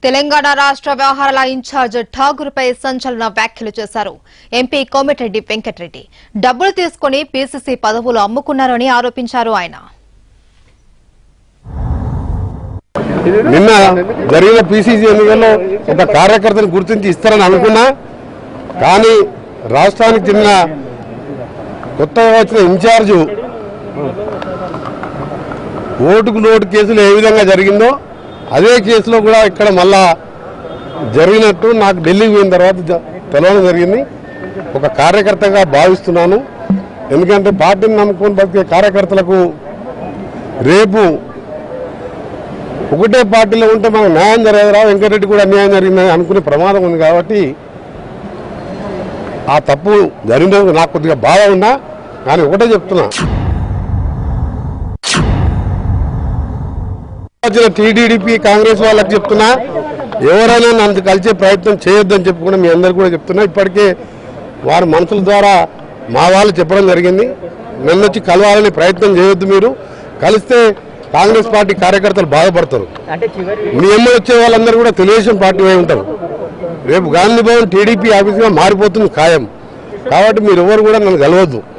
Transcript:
తెలంగాణ రాష్ట్ర వ్యవహారాల ఇన్ఛార్జ్ ఠాగూర్పై సంచలన వ్యాఖ్యలు చేశారు ఎంపీ కోమటిరెడ్డి వెంకటరెడ్డి డబ్బులు తీసుకుని పీసీసీ పదవులు అమ్ముకున్నారని ఆరోపించారు ఆయన నిన్న జరిగిన పిసిసి ఎన్నికల్లో ఒక కార్యకర్తను గుర్తించి ఇస్తారని అనుకున్నా కానీ రాష్ట్రానికి చెందిన కొత్తగా వచ్చిన ఇన్ఛార్జు ఓటుకు నోటు కేసులు ఏ విధంగా జరిగిందో అదే కేసులో కూడా ఇక్కడ మళ్ళా జరిగినట్టు నాకు ఢిల్లీకి పోయిన తర్వాత జ- తెలవడం జరిగింది ఒక కార్యకర్తగా భావిస్తున్నాను ఎందుకంటే పార్టీని నమ్ముకొని బతికే కార్యకర్తలకు రేపు ఒకటే పార్టీలో ఉంటే మనకు న్యాయం జరగదురా వెంకటరెడ్డి కూడా అన్యాయం జరిగిందని అనుకునే ప్రమాదం ఉంది కాబట్టి ఆ తప్పు జరిగినందుకు నాకు కొద్దిగా బాధ ఉన్నా కానీ ఒకటే చెప్తున్నా వచ్చిన టీడీడీపీ కాంగ్రెస్ వాళ్ళకి చెప్తున్నా ఎవరైనా నన్ను కలిసే ప్రయత్నం చేయొద్దని చెప్పి కూడా మీ అందరు కూడా చెప్తున్నా ఇప్పటికే వారి మనుషుల ద్వారా మా వాళ్ళు చెప్పడం జరిగింది నన్ను వచ్చి కలవాలని ప్రయత్నం చేయొద్దు మీరు కలిస్తే కాంగ్రెస్ పార్టీ కార్యకర్తలు బాధపడతారు మీ ఎమ్మెల్యే వచ్చే వాళ్ళందరూ కూడా తెలుగుదేశం పార్టీ అయి ఉంటారు రేపు గాంధీ భవన్ టీడీపీ ఆఫీస్గా మారిపోతుంది ఖాయం కాబట్టి మీరు ఎవరు కూడా నన్ను కలవద్దు